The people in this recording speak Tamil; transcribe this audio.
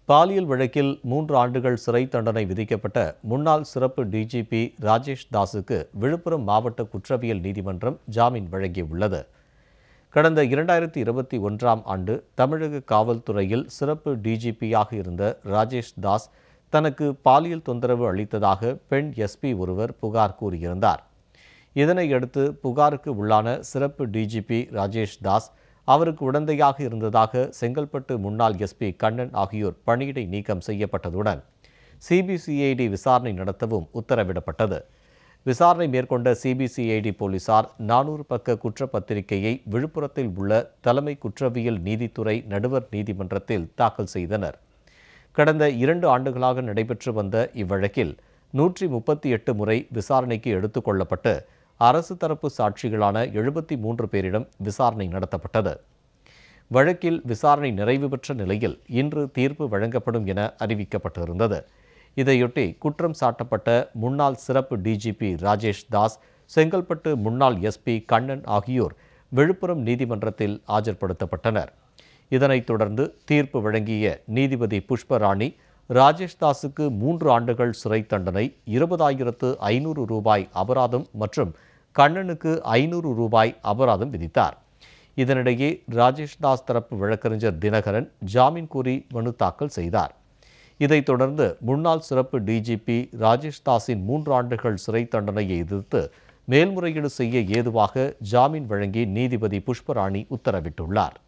பாலியல் வழக்கில் மூன்று ஆண்டுகள் சிறை தண்டனை விதிக்கப்பட்ட முன்னாள் சிறப்பு டிஜிபி ராஜேஷ் தாஸுக்கு விழுப்புரம் மாவட்ட குற்றவியல் நீதிமன்றம் ஜாமீன் வழங்கியுள்ளது கடந்த இரண்டாயிரத்தி இருபத்தி ஒன்றாம் ஆண்டு தமிழக காவல்துறையில் சிறப்பு டிஜிபியாக இருந்த ராஜேஷ் தாஸ் தனக்கு பாலியல் தொந்தரவு அளித்ததாக பெண் எஸ்பி ஒருவர் புகார் கூறியிருந்தார் இதனையடுத்து புகாருக்கு உள்ளான சிறப்பு டிஜிபி ராஜேஷ் தாஸ் அவருக்கு உடந்தையாக இருந்ததாக செங்கல்பட்டு முன்னாள் எஸ்பி கண்ணன் ஆகியோர் பணியிடை நீக்கம் செய்யப்பட்டதுடன் சிபிசிஐடி விசாரணை நடத்தவும் உத்தரவிடப்பட்டது விசாரணை மேற்கொண்ட சிபிசிஐடி போலீசார் நானூறு பக்க குற்றப்பத்திரிகையை விழுப்புரத்தில் உள்ள தலைமை குற்றவியல் நீதித்துறை நடுவர் நீதிமன்றத்தில் தாக்கல் செய்தனர் கடந்த இரண்டு ஆண்டுகளாக நடைபெற்று வந்த இவ்வழக்கில் நூற்றி முப்பத்தி எட்டு முறை விசாரணைக்கு எடுத்துக் கொள்ளப்பட்டு அரசு தரப்பு சாட்சிகளான எழுபத்தி மூன்று பேரிடம் விசாரணை நடத்தப்பட்டது வழக்கில் விசாரணை நிறைவு பெற்ற நிலையில் இன்று தீர்ப்பு வழங்கப்படும் என அறிவிக்கப்பட்டிருந்தது இதையொட்டி குற்றம் சாட்டப்பட்ட முன்னாள் சிறப்பு டிஜிபி ராஜேஷ் தாஸ் செங்கல்பட்டு முன்னாள் எஸ்பி கண்ணன் ஆகியோர் விழுப்புரம் நீதிமன்றத்தில் ஆஜர்படுத்தப்பட்டனர் இதனைத் தொடர்ந்து தீர்ப்பு வழங்கிய நீதிபதி புஷ்பராணி ராஜேஷ் தாஸுக்கு மூன்று ஆண்டுகள் சிறை தண்டனை இருபதாயிரத்து ஐநூறு ரூபாய் அபராதம் மற்றும் கண்ணனுக்கு ஐநூறு ரூபாய் அபராதம் விதித்தார் இதனிடையே ராஜேஷ் தாஸ் தரப்பு வழக்கறிஞர் தினகரன் ஜாமீன் கோரி மனு தாக்கல் செய்தார் இதைத் தொடர்ந்து முன்னாள் சிறப்பு டிஜிபி ராஜேஷ் தாஸின் மூன்று ஆண்டுகள் சிறை தண்டனையை எதிர்த்து மேல்முறையீடு செய்ய ஏதுவாக ஜாமீன் வழங்கி நீதிபதி புஷ்பராணி உத்தரவிட்டுள்ளார்